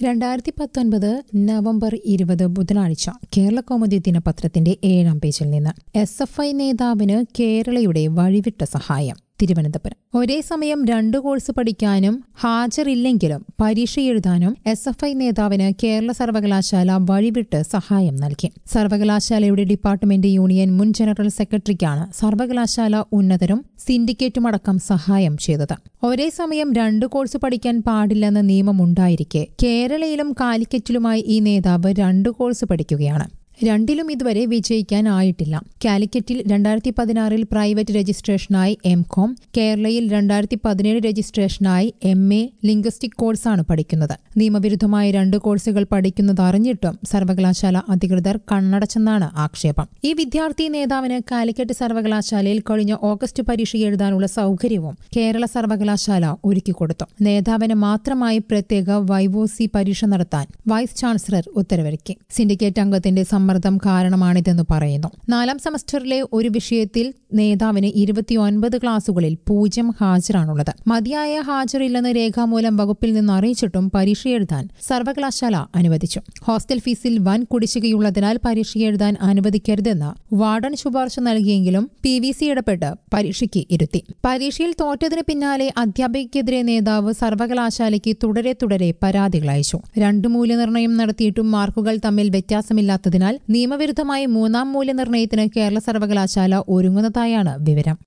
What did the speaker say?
രണ്ടായിരത്തി പത്തൊൻപത് നവംബർ ഇരുപത് ബുധനാഴ്ച കേരള കൗമുദി ദിനപത്രത്തിന്റെ ഏഴാം പേജിൽ നിന്ന് എസ് എഫ് ഐ നേതാവിന് കേരളയുടെ വഴിവിട്ട സഹായം തിരുവനന്തപുരം ഒരേ സമയം രണ്ട് കോഴ്സ് പഠിക്കാനും ഹാജരില്ലെങ്കിലും പരീക്ഷ എഴുതാനും എസ് എഫ് ഐ നേതാവിന് കേരള സർവകലാശാല വഴിവിട്ട് സഹായം നൽകി സർവകലാശാലയുടെ ഡിപ്പാർട്ട്മെന്റ് യൂണിയൻ മുൻ ജനറൽ സെക്രട്ടറിക്കാണ് സർവകലാശാല ഉന്നതരും സിൻഡിക്കേറ്റുമടക്കം സഹായം ചെയ്തത് ഒരേ സമയം രണ്ട് കോഴ്സ് പഠിക്കാൻ പാടില്ലെന്ന നിയമമുണ്ടായിരിക്കെ കേരളയിലും കാലിക്കറ്റിലുമായി ഈ നേതാവ് രണ്ട് കോഴ്സ് പഠിക്കുകയാണ് രണ്ടിലും ഇതുവരെ വിജയിക്കാനായിട്ടില്ല കാലിക്കറ്റിൽ രണ്ടായിരത്തി പതിനാറിൽ പ്രൈവറ്റ് രജിസ്ട്രേഷനായി എം കോം കേരളയിൽ രണ്ടായിരത്തി പതിനേഴ് രജിസ്ട്രേഷനായി എം എ ലിംഗ്വിസ്റ്റിക് കോഴ്സാണ് പഠിക്കുന്നത് നിയമവിരുദ്ധമായ രണ്ട് കോഴ്സുകൾ പഠിക്കുന്നത് അറിഞ്ഞിട്ടും സർവകലാശാല അധികൃതർ കണ്ണടച്ചെന്നാണ് ആക്ഷേപം ഈ വിദ്യാർത്ഥി നേതാവിന് കാലിക്കറ്റ് സർവകലാശാലയിൽ കഴിഞ്ഞ ഓഗസ്റ്റ് പരീക്ഷ എഴുതാനുള്ള സൗകര്യവും കേരള സർവകലാശാല ഒരുക്കിക്കൊടുത്തു നേതാവിന് മാത്രമായി പ്രത്യേക വൈവോസി പരീക്ഷ നടത്താൻ വൈസ് ചാൻസലർ ഉത്തരവിറക്കി സിൻഡിക്കേറ്റ് അംഗത്തിന്റെ സമ്മർദ്ദം കാരണമാണിതെന്ന് പറയുന്നു നാലാം സെമസ്റ്ററിലെ ഒരു വിഷയത്തിൽ നേതാവിന് ഇരുപത്തിയൊൻപത് ക്ലാസുകളിൽ പൂജ്യം ഹാജരാണുള്ളത് മതിയായ ഹാജറില്ലെന്ന് രേഖാമൂലം വകുപ്പിൽ നിന്ന് അറിയിച്ചിട്ടും പരീക്ഷ എഴുതാൻ സർവകലാശാല അനുവദിച്ചു ഹോസ്റ്റൽ ഫീസിൽ വൻ കുടിശ്ശികയുള്ളതിനാൽ പരീക്ഷ എഴുതാൻ അനുവദിക്കരുതെന്ന് വാർഡൻ ശുപാർശ നൽകിയെങ്കിലും പി വി സി ഇടപെട്ട് പരീക്ഷയ്ക്ക് ഇരുത്തി പരീക്ഷയിൽ തോറ്റതിന് പിന്നാലെ അധ്യാപികയ്ക്കെതിരെ നേതാവ് സർവകലാശാലയ്ക്ക് തുടരെ തുടരെ പരാതികൾ അയച്ചു രണ്ട് മൂല്യനിർണ്ണയം നടത്തിയിട്ടും മാർക്കുകൾ തമ്മിൽ വ്യത്യാസമില്ലാത്തതിനാൽ നിയമവിരുദ്ധമായി മൂന്നാം മൂല്യനിർണ്ണയത്തിന് കേരള സർവകലാശാല ഒരുങ്ങുന്നതായാണ് വിവരം